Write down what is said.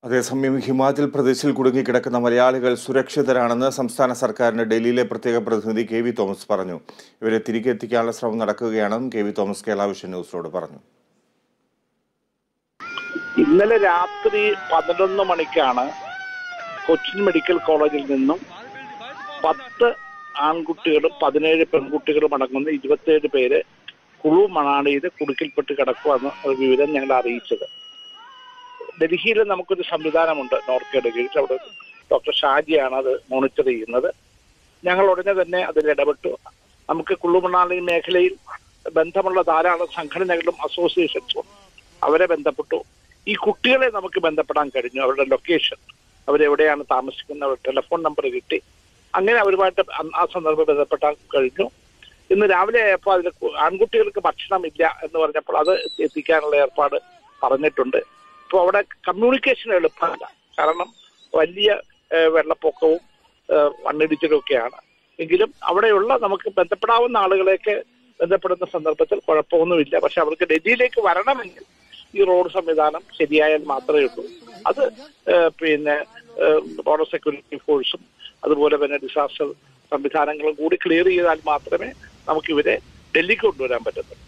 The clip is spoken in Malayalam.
അതേസമയം ഹിമാചൽ പ്രദേശിൽ കുടുങ്ങിക്കിടക്കുന്ന മലയാളികൾ സുരക്ഷിതരാണെന്ന് സംസ്ഥാന സർക്കാരിന് ഡൽഹിയിലെ പ്രത്യേക പ്രതിനിധി കെ വി തോമസ് പറഞ്ഞു ഇവരെ തിരികെ എത്തിക്കാനുള്ള ശ്രമം നടക്കുകയാണെന്നും K V Thomas Kerala vision ന്യൂസിനോട് പറഞ്ഞു ഇന്നലെ രാത്രി പതിനൊന്ന് മണിക്കാണ് കൊച്ചിൻ മെഡിക്കൽ കോളേജിൽ നിന്നും പത്ത് ആൺകുട്ടികളും പതിനേഴ് പെൺകുട്ടികളും അടങ്ങുന്ന ഇരുപത്തിയേഴ് പേര് കുളു മണാലിയിൽ കുടുക്കിൽപ്പെട്ട് കിടക്കുമെന്ന് ഒരു വിവരം ഞങ്ങൾ അറിയിച്ചത് ഡൽഹിയിൽ നമുക്കൊരു സംവിധാനമുണ്ട് നോർക്കയുടെ കീഴിൽ അവിടെ ഡോക്ടർ ഷാജിയാണ് അത് മോണിറ്റർ ചെയ്യുന്നത് ഞങ്ങൾ ഉടനെ തന്നെ അതിൽ ഇടപെട്ടു നമുക്ക് കുളു മണാലി മേഖലയിൽ ബന്ധമുള്ള ധാരാളം സംഘടനകളും അസോസിയേഷൻസും അവരെ ബന്ധപ്പെട്ടു ഈ കുട്ടികളെ നമുക്ക് ബന്ധപ്പെടാൻ കഴിഞ്ഞു അവരുടെ ലൊക്കേഷൻ അവരെവിടെയാണ് താമസിക്കുന്നത് അവരുടെ ടെലിഫോൺ നമ്പർ കിട്ടി അങ്ങനെ അവരുമായിട്ട് അന്ന് ആ സന്ദർഭം ബന്ധപ്പെട്ടാൻ കഴിഞ്ഞു ഇന്ന് രാവിലെ ആയപ്പോൾ അതിൽ കു- ആൺകുട്ടികൾക്ക് ഭക്ഷണം ഇല്ല എന്ന് പറഞ്ഞപ്പോൾ അത് എത്തിക്കാനുള്ള ഏർപ്പാട് പറഞ്ഞിട്ടുണ്ട് ഇപ്പോൾ അവിടെ കമ്മ്യൂണിക്കേഷൻ എളുപ്പമല്ല കാരണം വലിയ ഏഹ്, വെള്ളപ്പൊക്കവും ഏഹ്, മണ്ണിടിച്ചിലും ഒക്കെയാണ് എങ്കിലും അവിടെയുള്ള നമുക്ക് ബന്ധപ്പെടാവുന്ന ആളുകളെയൊക്കെ ബന്ധപ്പെടുന്ന സന്ദർഭത്തിൽ കുഴപ്പമൊന്നുമില്ല പക്ഷെ അവർക്ക് ഡൽഹിയിലേക്ക് വരണമെങ്കിൽ ഈ റോഡ് സംവിധാനം ശരിയായാൽ മാത്രമേ ഉള്ളൂ അത് ഏഹ്, പിന്നെ ബോർഡർ സെക്യൂരിറ്റി ഫോഴ്സും അതുപോലെ തന്നെ ഡിസാസ്റ്റർ സംവിധാനങ്ങളും കൂടി ക്ലിയർ ചെയ്താൽ മാത്രമേ നമുക്ക് ഇവരെ ഡൽഹിക്ക് കൊണ്ടുവരാൻ പറ്റത്തുള്ളൂ